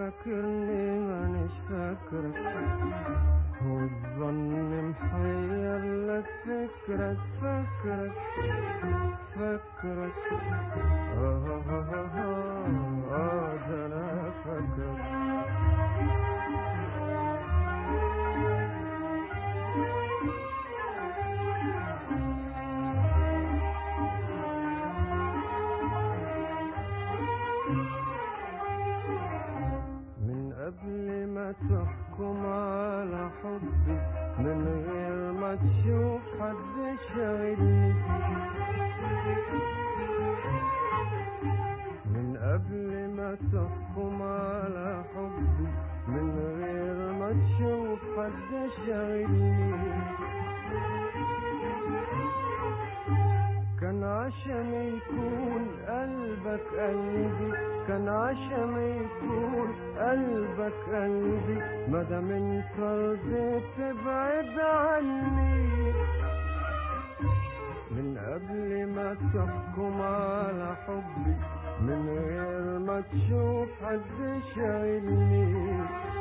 فاكرني مانيش فاكرك والظن محير لك فكرك فكرك فكرك آه آه آه آه آه ده أنا فاكرك من قبل ما تحكم على حبي من غير ما تشوف حد شاغلني من قبل ما تحكم على حبي من غير ما تشوف حد شاغلني كان عشان يكون قلبك قلبي كان عشان يكون قلبك قلبي مادام انت رضيت تبعد عني من قبل ما تحكم على حبي من غير ما تشوف حد شايلني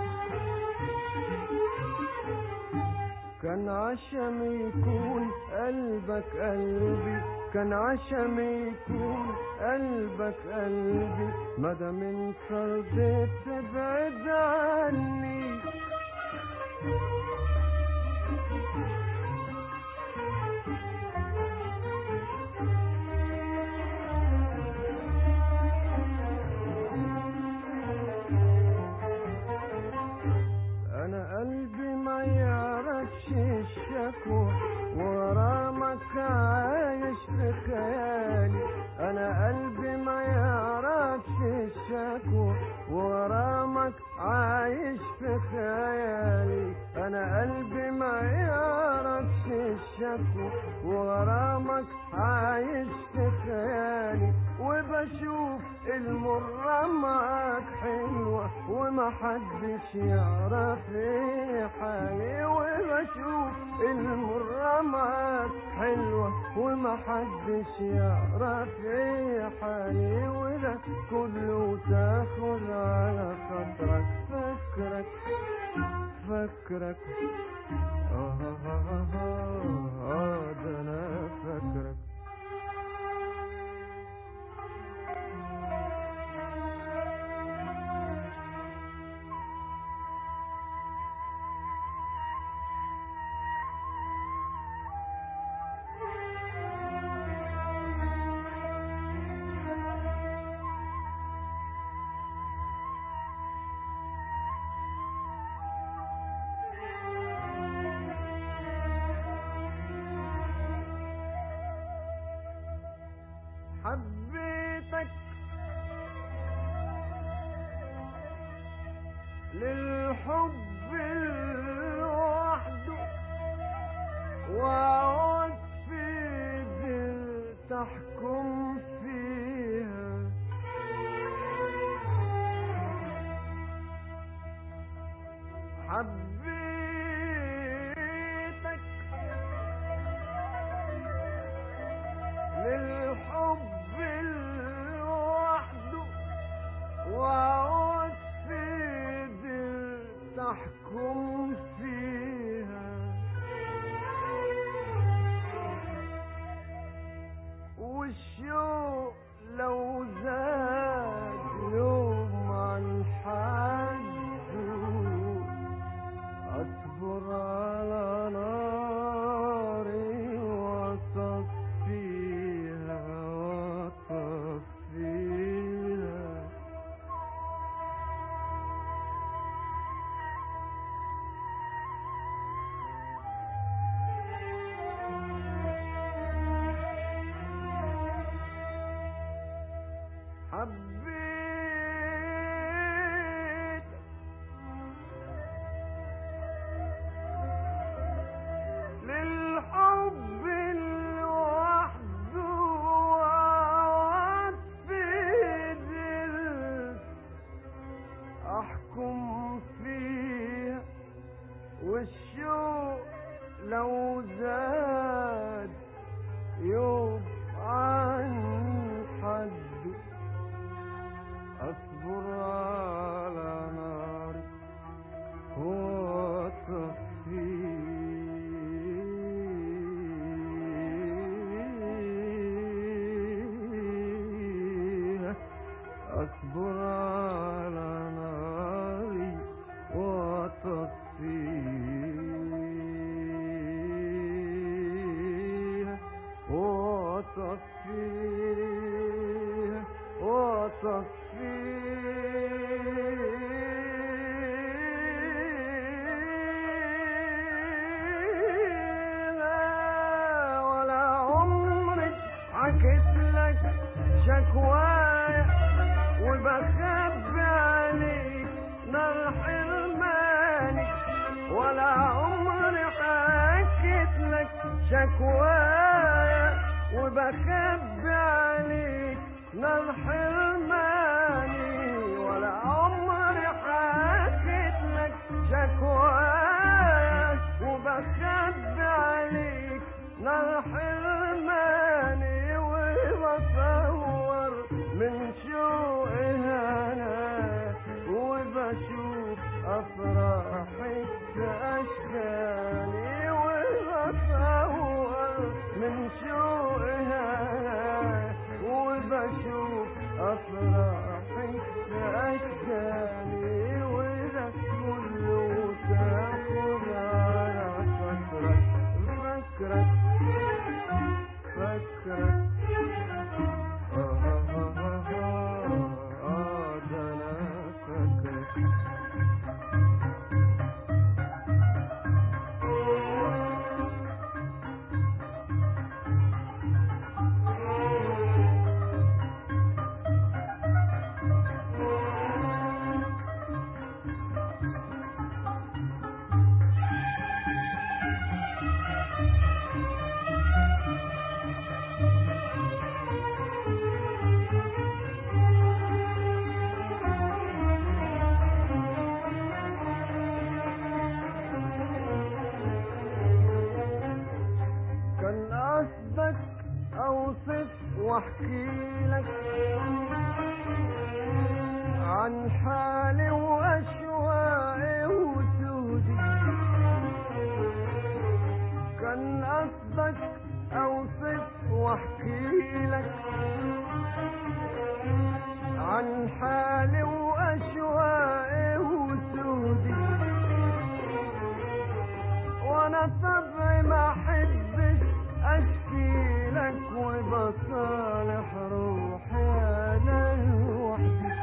كان عشان يكون قلبك قلبي كان عشان يكون قلبك قلبي مادام انت رضيت تبعد عني انا قلبي ما يعرفش الشكوى ورامك عايش في خيالي انا قلبي ما يعرفش الشكوى ورامك عايش في خيالي انا قلبي ما يعرفش الشكوى ورامك عايش في خيالي وبشوف المرة معاك حلوة وما حدش يعرف ايه حالي وبشوف المرة معاك حلوة وما حدش يعرف ايه حالي وده كله تاخد على خاطرك فكرك فكرك آه آه آه آه آه ده أنا فاكرك حبيتك للحب لوحده وعود في دل تحكم فيها حبيتك للحب لوحده وعود في دل تحكم فيها والشوق لو زاد يوم عن حده أصبر على ناري وأطفيها وأطفيها فيها ولا عمري حكيت لك شكوايا وبخبي عليك نار حرماني ولا عمري حكيت لك شكوايا وبخبي عليك نار حرماني ولا عمري حكيت لك شكوايا وبخبي عليك نار حرماني وبصور من شوقها انا وبشوف افراحك في اشكالي وبصور من شوقها انا وبشوف افراحك في اشكالي وده كله تاخد على فكرك فكرك فكرك آه آه آه آه آه ده أنا فاكرك كان قصدك اوصف واحكي لك عن حالي واشواقي وسودي كان قصدك اوصف واحكي لك عن حالي واشواقي وسودي وانا طبعي ما احبش اشكي لك وبصالح روحي انا لوحدي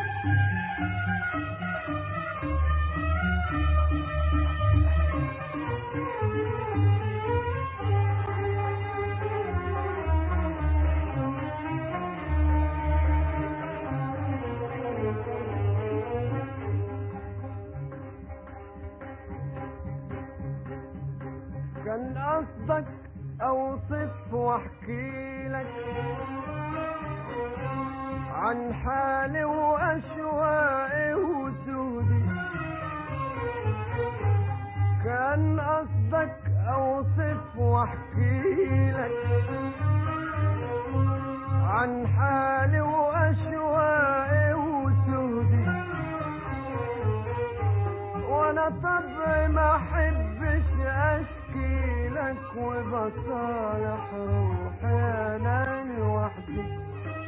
كان قصدك اوصف واحكي لك عن حالي واشواقي وسودي كان قصدك اوصف واحكي لك عن حالي واشواقي وسودي وانا طبعي ما احبش اشكي لك وبصالح روحي انا لوحدي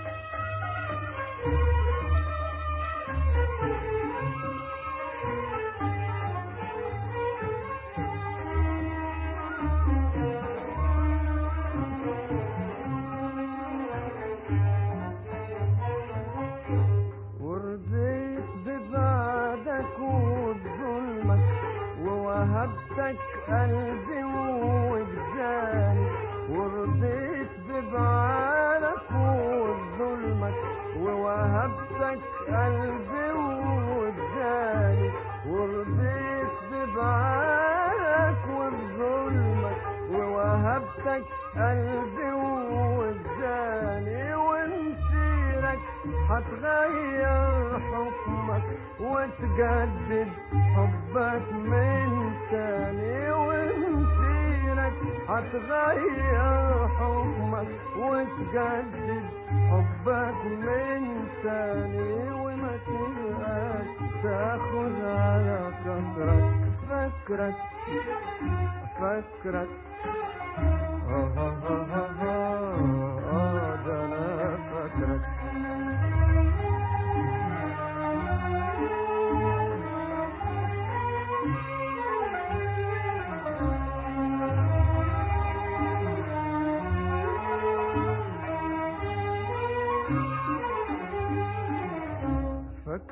ورضيت ببعدك وبظلمك ووهبتك قلبي ووجداني ورضيت ببعدك وبظلمك ووهبتك قلبي ووجداني ورضيت ببعدك وبظلمك ووهبتك قلبي ووجداني ومسيرك هتغير حكمك وتجدد حبك من تاني ومسيرك هتغير حكمك وتجدد حبك من تاني وما تبقاش تاخد على كسرك فكرك فكرك آه آه آه آه آه آه ده أنا فاكرك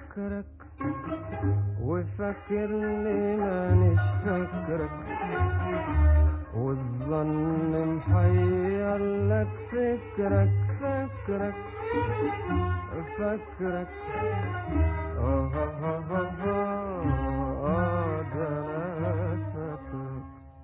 فاكرك وفاكرني مانيش فاكرك والظن محير لك فكرك فكرك فكرك اه